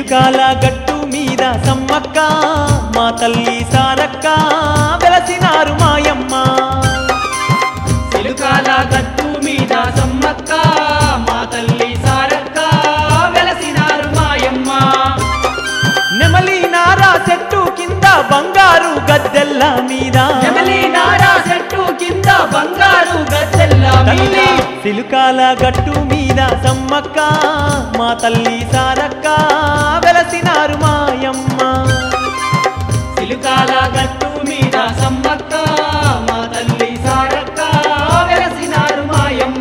సిలుకాల గట్టు మీద సమ్మక్క మా తల్లి సారక్క వెలసినారు మాయమ్మ సిలుకాల గట్టు మీద సమ్మక్క మా తల్లి సారక్క వెలసినారు మాయమ్మ నెమలి నారా చెట్టు కింద బంగారు గద్దెల్ల మీద నెమలి నారా చెట్టు కింద బంగారు గద్దెల్ల మీద తల్లి సిలుకాల గట్టు మీద సమ్మక్క మా తల్లి సారక్క వెలసినారు మాయమ్మ సిలుకాల గట్టు మీద సమ్మక్క మా తల్లి సారక్క వెలసినారు మాయమ్మ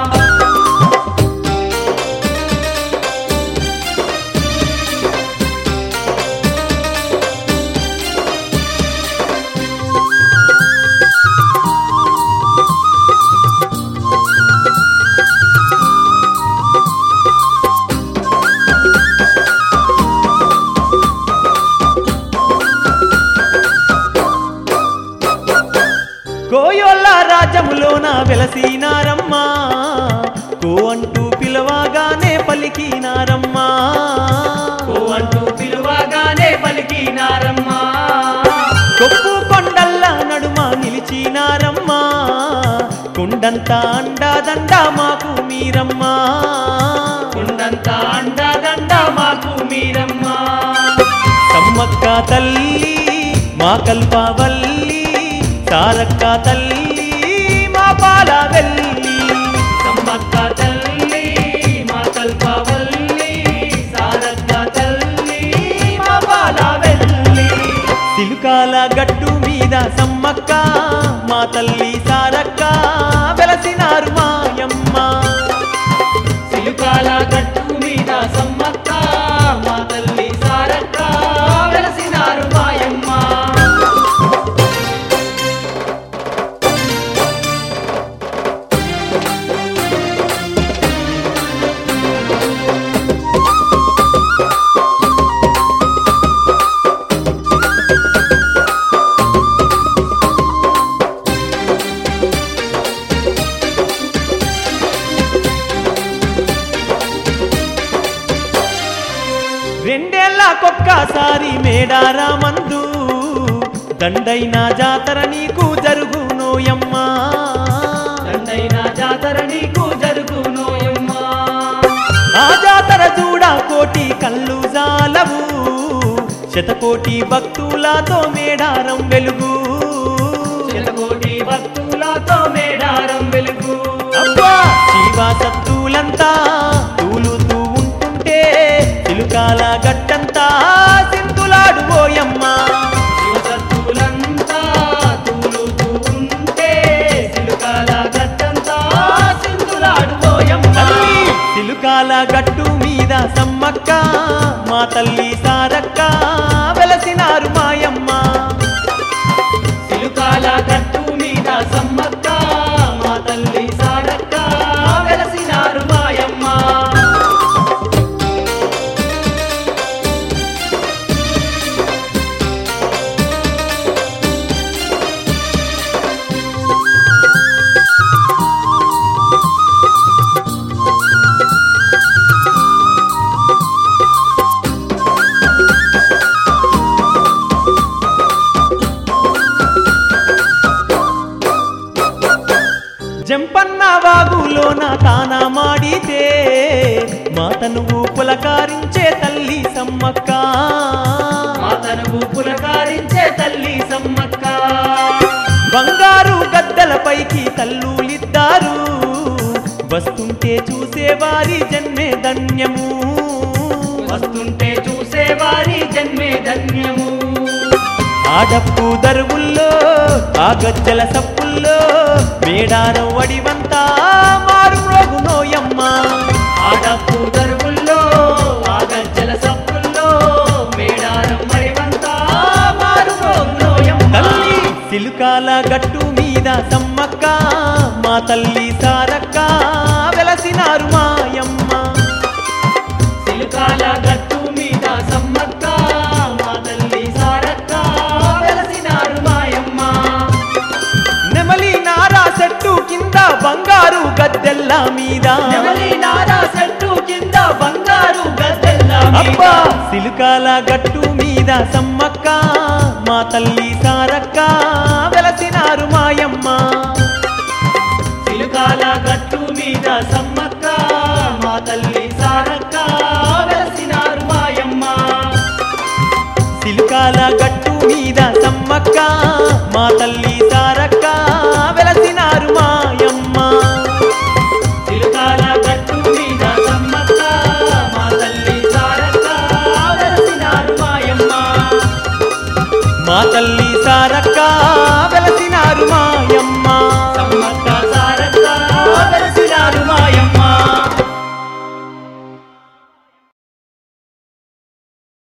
కోయోళ్ళ రాజ్యములోన వెలసినారమ్మా కో అంటూ పిలవగానే పలికినారమ్మా ఓ అంటూ పిలువగానే పలికినారమ్మా కొప్పు కొండల్ల నడుమ నిలిచినారమ్మా కుండంతా అండాదండ మాకు మీరమ్మా కొండంత అండదండ మాకు మీరమ్మా సమ్మక్క తల్లి మా కల్పవల్లి సారక్క తల్లి మా పాల వెళ్ళి సమ్మక్క తల్లి మా కల్పవల్లి సారక్క తల్లి మా బాలవెల్లి సిలుకాల గట్టు మీద సమ్మక్క మా తల్లి సారక్క వెలసినారు మాయమ్మ సిలుకాల గట్టు మీద సమ్మక్క మా తల్లి సారక్క వెలసినారు మాయమ్మ రెండేళ్లకొక్కసారి మేడారా మందు దండైన జాతర నీకు జరుగునోయమ్మా దండైన జాతర నీకు జరుగునోయమ్మా ఆ జాతర చూడ కోటి కళ్ళు జాలవు శతకోటి భక్తులతో మేడారం వెలుగు చిలకోటి భక్తులతో మేడారం వెలుగు అబ్బా శివ సత్తులంతా తూలుతూ ఉంటుంటే చిలుకాల గట్టంతా సింతులాడు ఓయమ్మా శివసత్తులంతా తూలుతూ ఉంటే సిలుకాల గట్టంతా సింధులాడుకోయమ్మ తల్లి చిలుకాల గట్టు మీద సమ్మక్క మా తల్లి సారక్క వెలసినారు మాయమ్మ సిలుకాల గట్టు మీద సమ్మక్క మా తల్లి సారక్క వెలసినారు మాయమ్మ జంపన్న వాగులోన తానా మాడితే మాతను పులకారించే తల్లి సమ్మక్క మా తనువు పులకారించే తల్లి సమ్మక్క బంగారు గద్దెలపైకి తల్లులిద్దారు వస్తుంటే చూసేవారి జన్మే ధన్యము వస్తుంటే చూసే వారి జన్మే ధన్యము ఆడప్పు దరువుల్లో ఆ గజ్జల సప్పుల్లో మేడారం వడివంతా మారు రోగునోయమ్మ ఆడప్పు దరువుల్లో ఆ గజ్జల సప్పుల్లో మేడారం మరివంతా మారు మోగులోయమ్మ. తల్లి సిలుకాల గట్టు మీద సమ్మక్క మా తల్లి సారక్క వెలసినారు మాయమ్మ సిలుకాల గట్టు మీద సమ్మక్క మా తల్లి సారక్క వెలసినారు మాయమ్మ నెమలి నారా చెట్టు కింద బంగారు గద్దెల్ల మీద నెమలి నారా చెట్టు కింద బంగారు గద్దెల్ల అబ్బా సిలుకాల గట్టు మీద సమ్మక్క మా తల్లి సారక్క వెలసినారు మాయమ్మ సిలుకాల గట్టు మీద సమ్మక్క మా తల్లి సారక్క వెలసినారు మాయమ్మ సిలుకాల గట్టు మీద సమ్మక్క మా తల్లి సారక్క వెలసినారు మాయమ్మ సిలుకాల గట్టు మీద సమ్మక్క మా తల్లి సారక్క వెలసినారు మాయమ్మ మా తల్లి